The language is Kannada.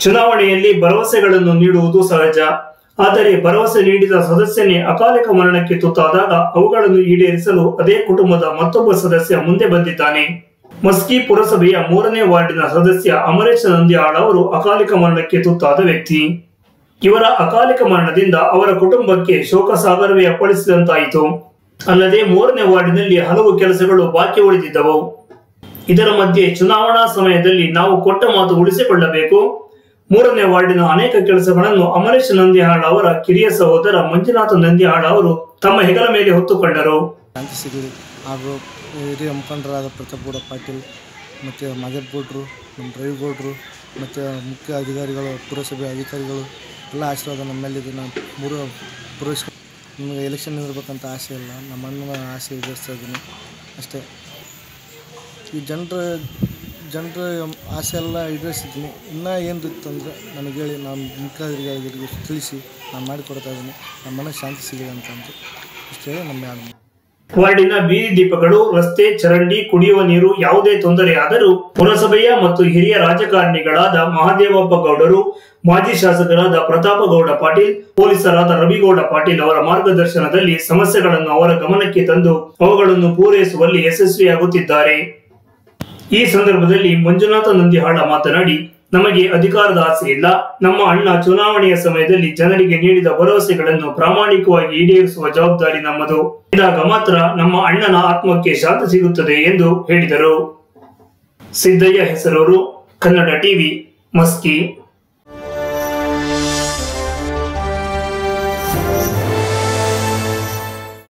ಚುನಾವಣೆಯಲ್ಲಿ ಭರವಸೆಗಳನ್ನು ನೀಡುವುದು ಸಹಜ ಆದರೆ ಭರವಸೆ ನೀಡಿದ ಸದಸ್ಯನೇ ಅಕಾಲಿಕ ಮರಣಕ್ಕೆ ತುತ್ತಾದಾಗ ಅವುಗಳನ್ನು ಈಡೇರಿಸಲು ಅದೇ ಕುಟುಂಬದ ಮತ್ತೊಬ್ಬ ಸದಸ್ಯ ಮುಂದೆ ಬಂದಿದ್ದಾನೆ ಮಸ್ಕಿ ಪುರಸಭೆಯ ಮೂರನೇ ವಾರ್ಡಿನ ಸದಸ್ಯ ಅಮರೇಶ್ ನಂದಿಯಾಳ್ ಅವರು ಅಕಾಲಿಕ ಮರಣಕ್ಕೆ ತುತ್ತಾದ ವ್ಯಕ್ತಿ ಇವರ ಅಕಾಲಿಕ ಮರಣದಿಂದ ಅವರ ಕುಟುಂಬಕ್ಕೆ ಶೋಕ ಸಾಗರವೇ ಅಪ್ಪಳಿಸಿದಂತಾಯಿತು ಅಲ್ಲದೆ ಮೂರನೇ ವಾರ್ಡಿನಲ್ಲಿ ಹಲವು ಕೆಲಸಗಳು ಬಾಕಿ ಉಳಿದಿದ್ದವು ಇದರ ಮಧ್ಯೆ ಚುನಾವಣಾ ಸಮಯದಲ್ಲಿ ನಾವು ಕೊಟ್ಟ ಮಾತು ಉಳಿಸಿಕೊಳ್ಳಬೇಕು ಮೂರನೇ ವಾರ್ಡಿನ ಅನೇಕ ಕೆಲಸಗಳನ್ನು ಅಮರೇಶ್ ನಂದಿಹಾಳ್ ಅವರ ಕಿರಿಯ ಸಹೋದರ ಮಂಜುನಾಥ ನಂದಿಹಾಳ್ ಅವರು ತಮ್ಮ ಹೆಗಲ ಮೇಲೆ ಹೊತ್ತುಕೊಂಡರು ಶಾಂತಿ ಸಿಗಲಿ ಹಾಗೂ ಹಿರಿಯ ಮುಖಂಡರಾದ ಪ್ರತಾಪ್ ಗೌಡ ಪಾಟೀಲ್ ಮತ್ತು ಮಾದೇವ್ ಗೌಡ್ರು ನಮ್ಮ ರವಿ ಗೌಡ್ರು ಮತ್ತು ಮುಖ್ಯ ಅಧಿಕಾರಿಗಳು ಪುರಸಭೆ ಅಧಿಕಾರಿಗಳು ಎಲ್ಲ ಆಶೀರ್ವಾದ ನಮ್ಮ ಮೇಲಿದೆ ನಾನು ಮೂರು ಪುರಸ್ಕ ನಿಮಗೆ ಎಲೆಕ್ಷನ್ ಇರಬೇಕಂತ ಆಸೆ ಇಲ್ಲ ನಮ್ಮ ಅಣ್ಣನ ಆಸೆ ಈಡೇರಿಸ್ತಾ ಇದ್ದೀನಿ ಅಷ್ಟೇ ಈ ಜನರ ಜನರ ಆಸೆ ಎಲ್ಲ ಈಡೇರಿಸಿದ್ದೀನಿ ಇನ್ನೂ ಏನು ಇತ್ತಂದರೆ ನನಗೆ ಹೇಳಿ ನಾನು ಮುಖ್ಯಾಧಿಕಾರಿಗಳಿಗೆ ತಿಳಿಸಿ ನಾನು ಮಾಡಿಕೊಡ್ತಾ ಇದ್ದೀನಿ ನಮ್ಮ ಮನೆಗೆ ಶಾಂತಿ ಸಿಗಲಿ ಅಂತಂದು ಇಷ್ಟು ಹೇಳಿ ನಮ್ಮ ಯಾರು ವಾರ್ಡಿನ ಬೀದಿ ದೀಪಗಳು ರಸ್ತೆ ಚರಂಡಿ ಕುಡಿಯುವ ನೀರು ಯಾವುದೇ ತೊಂದರೆ ಆದರೂ ಪುರಸಭೆಯ ಮತ್ತು ಹಿರಿಯ ರಾಜಕಾರಣಿಗಳಾದ ಮಹಾದೇವಪ್ಪ ಗೌಡರು ಮಾಜಿ ಶಾಸಕರಾದ ಪ್ರತಾಪ ಗೌಡ ಪಾಟೀಲ್ ಪೊಲೀಸರಾದ ರವಿಗೌಡ ಪಾಟೀಲ್ ಅವರ ಮಾರ್ಗದರ್ಶನದಲ್ಲಿ ಸಮಸ್ಯೆಗಳನ್ನು ಅವರ ಗಮನಕ್ಕೆ ತಂದು ಅವುಗಳನ್ನು ಪೂರೈಸುವಲ್ಲಿ ಯಶಸ್ವಿಯಾಗುತ್ತಿದ್ದಾರೆ ಈ ಸಂದರ್ಭದಲ್ಲಿ ಮಂಜುನಾಥ ನಂದಿಹಾಳ ಮಾತನಾಡಿ ನಮಗೆ ಅಧಿಕಾರದ ಆಸೆ ಇಲ್ಲ ನಮ್ಮ ಅಣ್ಣ ಚುನಾವಣೆಯ ಸಮಯದಲ್ಲಿ ಜನರಿಗೆ ನೀಡಿದ ಭರವಸೆಗಳನ್ನು ಪ್ರಾಮಾಣಿಕವಾಗಿ ಈಡೇರಿಸುವ ಜವಾಬ್ದಾರಿ ನಮ್ಮದು ಇದಾಗ ಮಾತ್ರ ನಮ್ಮ ಅಣ್ಣನ ಆತ್ಮಕ್ಕೆ ಶಾಂತಿ ಸಿಗುತ್ತದೆ ಎಂದು ಹೇಳಿದರು ಸಿದ್ದಯ್ಯ ಹೆಸರೂರು ಕನ್ನಡ ಟಿವಿ ಮಸ್ಕಿ